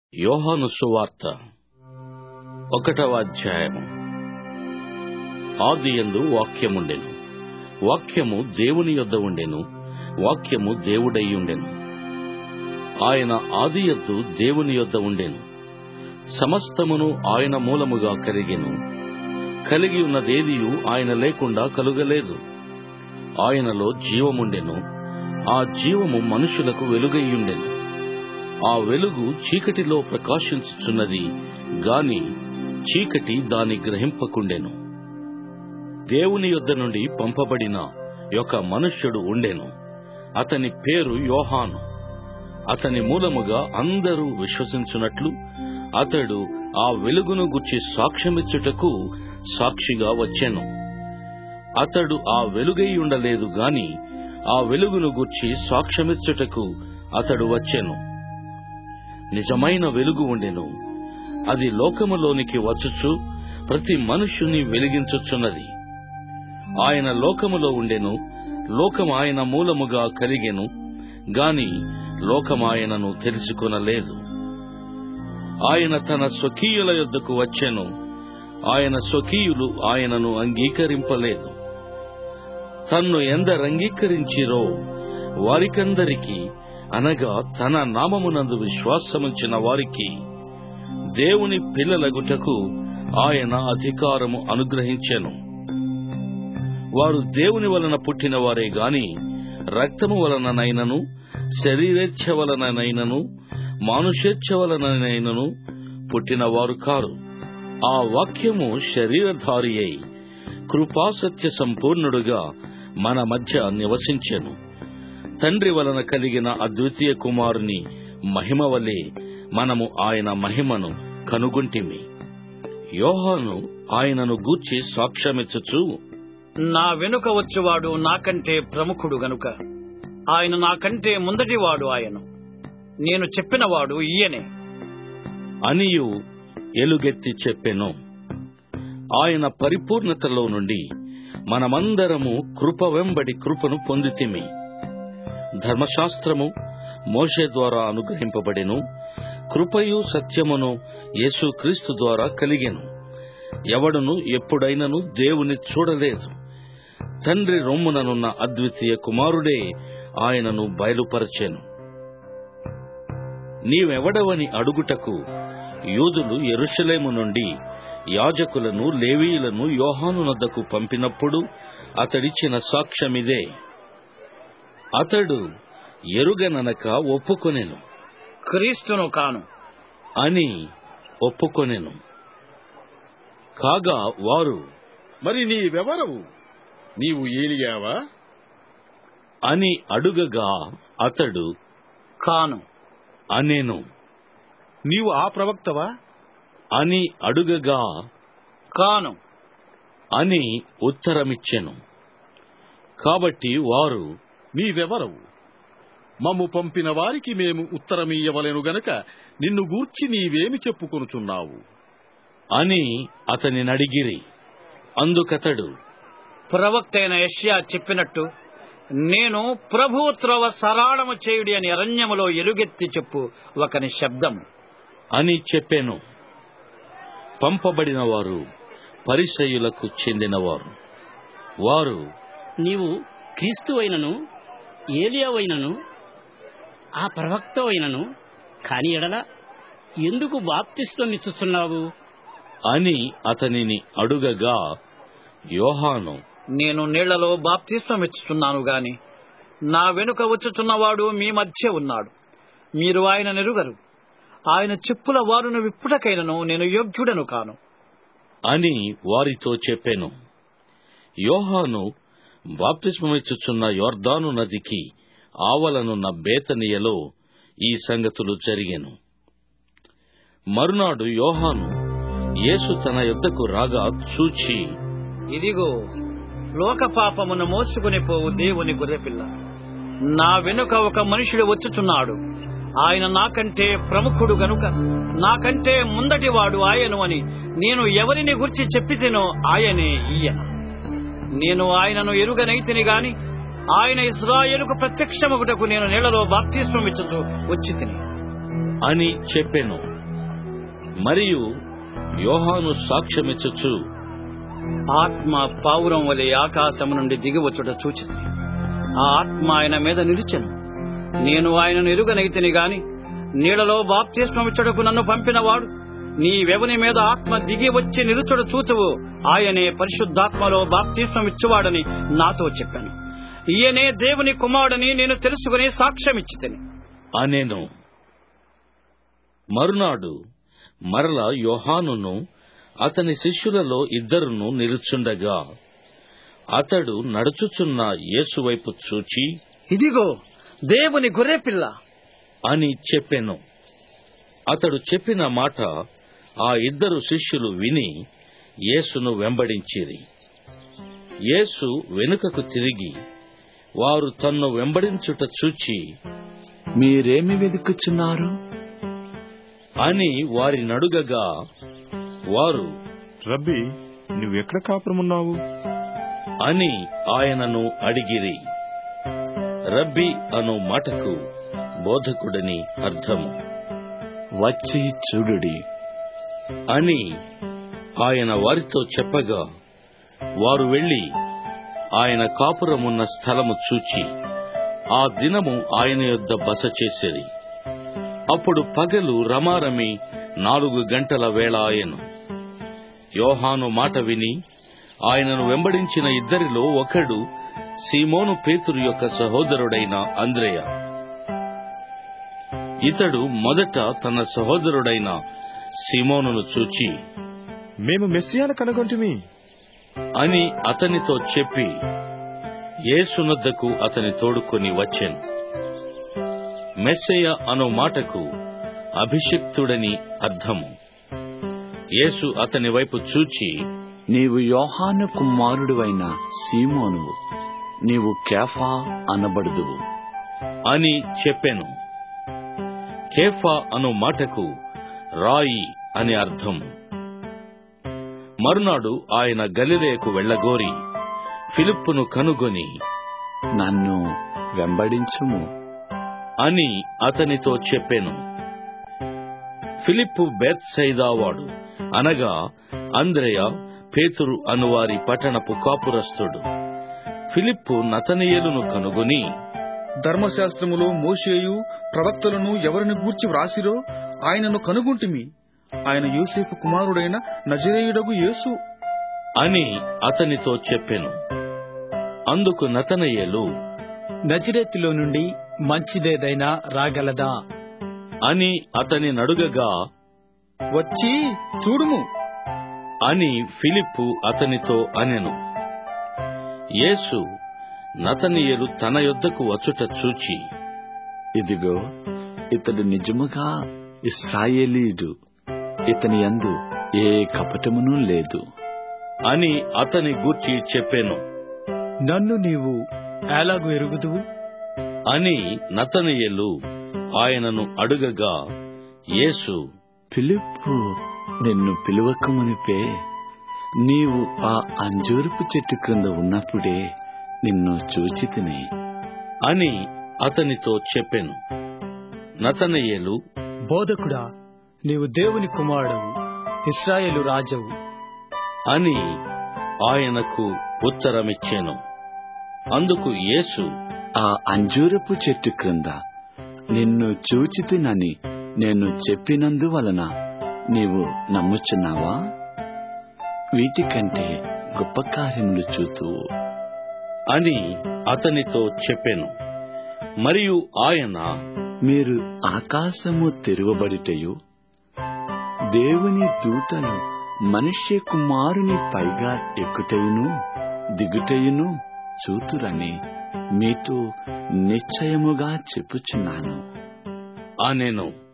యోహాను సువార్త ఒకటవ అధ్యాయము ఆదియందు వాక్యముండెను వాక్యము దేవుని యొద్ద ఉండెను వాక్యము దేవుడై ఉండెను ఆయన ఆదియద్దు దేవుని యొద్ద ఉండెను సమస్తమును ఆయన మూలముగా కలిగెను కలిగి ఉన్నదేదియు ఆయన లేకుండా కలుగలేదు ఆయనలో జీవముండెను ఆ జీవము మనుషులకు వెలుగయ్యుండెను ఆ వెలుగు చీకటిలో ప్రకాశించుచున్నది గాని చీకటి దాని గ్రహింపకుండెను దేవుని యొద్ద నుండి పంపబడిన ఒక మనుష్యుడు ఉండెను అతని పేరు యోహాను అతని మూలముగా అందరూ విశ్వసించున్నట్లు అతడు ఆ వెలుగును గుర్చి సాక్ష్యమిచ్చుటకు సాక్షిగా వచ్చెను అతడు ఆ వెలుగై ఉండలేదు గాని ఆ వెలుగును గుర్చి సాక్ష్యమిచ్చుటకు అతడు వచ్చెను నిజమైన వెలుగు ఉండెను అది లోకములోనికి వచ్చుచు ప్రతి మనుష్యుని వెలిగించుచున్నది ఆయన లోకములో ఉండెను లోకం ఆయన మూలముగా కలిగెను గాని లోకం ఆయనను తెలుసుకొనలేదు ఆయన తన స్వకీయుల యొద్దకు వచ్చెను ఆయన స్వకీయులు ఆయనను అంగీకరింపలేదు తన్ను ఎందరంగీకరించిరో వారికందరికీ అనగా తన నామమునందు విశ్వాసముంచిన వారికి దేవుని పిల్లలగుటకు ఆయన అధికారము అనుగ్రహించెను వారు దేవుని వలన పుట్టిన వారే గాని రక్తము వలననైనను శరీరేచ్ఛ వలననైనను మానుషేచ్ఛ వలననైనను పుట్టినవారు కారు ఆ వాక్యము శరీరధారి అయి కృపాసత్య సంపూర్ణుడుగా మన మధ్య నివసించెను తండ్రి వలన కలిగిన అద్వితీయ కుమారుని మహిమ వలె మనము ఆయన మహిమను కనుగొంటిమి యోహాను ఆయనను గూర్చి సాక్ష్యమిచ్చుచు నా వెనుక వచ్చువాడు నాకంటే ప్రముఖుడు గనుక ఆయన నాకంటే ముందటివాడు ఆయన నేను చెప్పినవాడు ఈయనే అనియు ఎలుగెత్తి చెప్పెను ఆయన పరిపూర్ణతలో నుండి మనమందరము కృప వెంబడి కృపను పొందితిమి ధర్మశాస్త్రము మోషే ద్వారా అనుగ్రహింపబడెను కృపయు సత్యమును యేసుక్రీస్తు ద్వారా కలిగెను ఎవడును ఎప్పుడైనను దేవుని చూడలేదు తండ్రి రొమ్ముననున్న అద్వితీయ కుమారుడే ఆయనను బయలుపరచెను నీవెవడవని అడుగుటకు యూదులు ఎరుషలేము నుండి యాజకులను లేవీయులను యోహాను నద్దకు పంపినప్పుడు అతడిచ్చిన సాక్ష్యమిదే అతడు ఎరుగననక ఒప్పుకొనెను క్రీస్తును కాను అని ఒప్పుకొనెను కాగా వారు మరి నీవెవరవు నీవు ఏలియావా అని అడుగగా అతడు కాను అనెను నీవు ఆ ప్రవక్తవా అని అడుగగా కాను అని ఉత్తరమిచ్చెను కాబట్టి వారు నీవెవరవు మమ్ము పంపిన వారికి మేము ఉత్తరమీయవలెను గనక నిన్ను గూర్చి నీవేమి చెప్పుకొనుచున్నావు అని అతని నడిగిరి అందుకతడు ప్రవక్త అయిన యష్యా చెప్పినట్టు నేను ప్రభు త్రవ సరాళము చేయుడి అని అరణ్యములో ఎలుగెత్తి చెప్పు ఒకని శబ్దము అని చెప్పెను పంపబడిన వారు పరిసయులకు చెందినవారు వారు నీవు క్రీస్తు అయినను ఏలియావైనను ఆ ప్రవక్త అయినను కాని ఎడల ఎందుకు బాప్తిస్వమిచ్చుచున్నావు అని అతనిని అడుగగా యోహాను నేను నీళ్లలో బాప్తిస్వం ఇచ్చుచున్నాను గాని నా వెనుక వచ్చుచున్నవాడు మీ మధ్య ఉన్నాడు మీరు ఆయన నెరుగరు ఆయన చెప్పుల వారును విప్పుటకైనను నేను యోగ్యుడను కాను అని వారితో చెప్పెను యోహాను బాప్తిస్మమిచ్చుచున్న యోర్దాను నదికి ఆవలనున్న బేతనియలో ఈ సంగతులు జరిగెను మరునాడు యోహాను యేసు తన యొద్దకు రాగా చూచి ఇదిగో లోక పాపమును మోసుకుని పోవు దేవుని గొర్రెపిల్ల నా వెనుక ఒక మనుషుడు వచ్చుచున్నాడు ఆయన నాకంటే ప్రముఖుడు గనుక నాకంటే ముందటివాడు ఆయను అని నేను ఎవరిని గురించి చెప్పితేనో ఆయనే ఈయన నేను ఆయనను ఎరుగనైతిని గాని ఆయన ఇస్రాయేలుకు ప్రత్యక్షమగుటకు నేను నీళ్లలో బాప్తిస్వం ఇచ్చుచు వచ్చి తిని అని చెప్పెను మరియు యోహాను సాక్ష్యమిచ్చుచు ఆత్మ పావురం వలె ఆకాశము నుండి దిగివచ్చుట చూచితి ఆ ఆత్మ ఆయన మీద నిలిచెను నేను ఆయనను ఎరుగనైతిని గాని నీళ్లలో బాప్తిస్మమిచ్చుటకు నన్ను పంపినవాడు నీ వెవని మీద ఆత్మ దిగి వచ్చి నిలుచుడు చూతువు ఆయనే పరిశుద్ధాత్మలో బాప్తిస్మమిచ్చువాడని నాతో చెప్పాను ఈయనే దేవుని కుమారుడని నేను తెలుసుకుని సాక్ష్యమిచ్చితిని అనేను మరునాడు మరల యోహానును అతని శిష్యులలో ఇద్దరును నిలుచుండగా అతడు నడుచుచున్న యేసు వైపు చూచి ఇదిగో దేవుని గొర్రెపిల్ల అని చెప్పెను అతడు చెప్పిన మాట ఆ ఇద్దరు శిష్యులు విని యేసును వెంబడించిరి యేసు వెనుకకు తిరిగి వారు తన్ను వెంబడించుట చూచి మీరేమి వెతుకుచున్నారు అని వారి నడుగగా వారు రబ్బీ నువ్వెక్కడ కాపురమున్నావు అని ఆయనను అడిగిరి రబ్బి అను మాటకు బోధకుడని అర్థము వచ్చి చూడుడి అని ఆయన వారితో చెప్పగా వారు వెళ్లి ఆయన కాపురమున్న స్థలము చూచి ఆ దినము ఆయన యొద్ద బస చేసేది అప్పుడు పగలు రమారమి నాలుగు గంటల వేళ ఆయను యోహాను మాట విని ఆయనను వెంబడించిన ఇద్దరిలో ఒకడు సీమోను పేతురు యొక్క సహోదరుడైన అంద్రేయ ఇతడు మొదట తన సహోదరుడైన సీమోనును చూచి మేము మెస్సియాను కనుగొంటిమి అని అతనితో చెప్పి యేసునద్దకు అతని తోడుకొని వచ్చెను మెస్సయ్య అను మాటకు అభిషిక్తుడని అర్థము యేసు అతని వైపు చూచి నీవు యోహాను కుమారుడువైన సీమోనువు నీవు కేఫా అనబడుదువు అని చెప్పెను కేఫా అను మాటకు రాయి అని అర్థము మరునాడు ఆయన గలిలేకు వెళ్లగోరి ఫిలిప్పును కనుగొని నన్ను వెంబడించుము అని అతనితో చెప్పెను ఫిలిప్పు బెత్సైదావాడు అనగా అంద్రయ పేతురు అనువారి పట్టణపు కాపురస్తుడు ఫిలిప్పు నతనీయులను కనుగొని ధర్మశాస్త్రములో మోషేయు ప్రవక్తలను ఎవరిని గూర్చి వ్రాసిరో ఆయనను కనుగొంటిమి ఆయన యోసేపు కుమారుడైన నజరేయుడగు యేసు అని అతనితో చెప్పెను అందుకు నతనయ్యలు నజరేతులో నుండి మంచిదేదైనా రాగలదా అని అతని నడుగగా వచ్చి చూడుము అని ఫిలిప్పు అతనితో అనెను యేసు నతనీయులు తన యొద్దకు వచ్చుట చూచి ఇదిగో ఇతడు నిజముగా ఇస్రాయేలీయుడు ఇతని యందు ఏ కపటమును లేదు అని అతని గూర్చి చెప్పెను నన్ను నీవు ఎలాగూ ఎరుగుదువు అని నతనయ్యలు ఆయనను అడుగగా యేసు ఫిలిప్పు నిన్ను పిలువకమునిపే నీవు ఆ అంజూరపు చెట్టు క్రింద ఉన్నప్పుడే నిన్ను చూచితిని అని అతనితో చెప్పెను నతనయ్యలు బోధకుడా నీవు దేవుని కుమారుడవు ఇస్రాయేలు రాజవు అని ఆయనకు ఉత్తరమిచ్చెను అందుకు యేసు ఆ అంజూరపు చెట్టు క్రింద నిన్ను చూచితినని నేను చెప్పినందువలన నీవు నమ్ముచున్నావా వీటికంటే గొప్ప కార్యములు చూతువు అని అతనితో చెప్పెను మరియు ఆయన మీరు ఆకాశము తెరువబడిటయు దేవుని దూతలు మనుష్య కుమారుని పైగా ఎక్కుటయును దిగుటయును చూతురని మీతో నిశ్చయముగా చెప్పుచున్నాను అనెను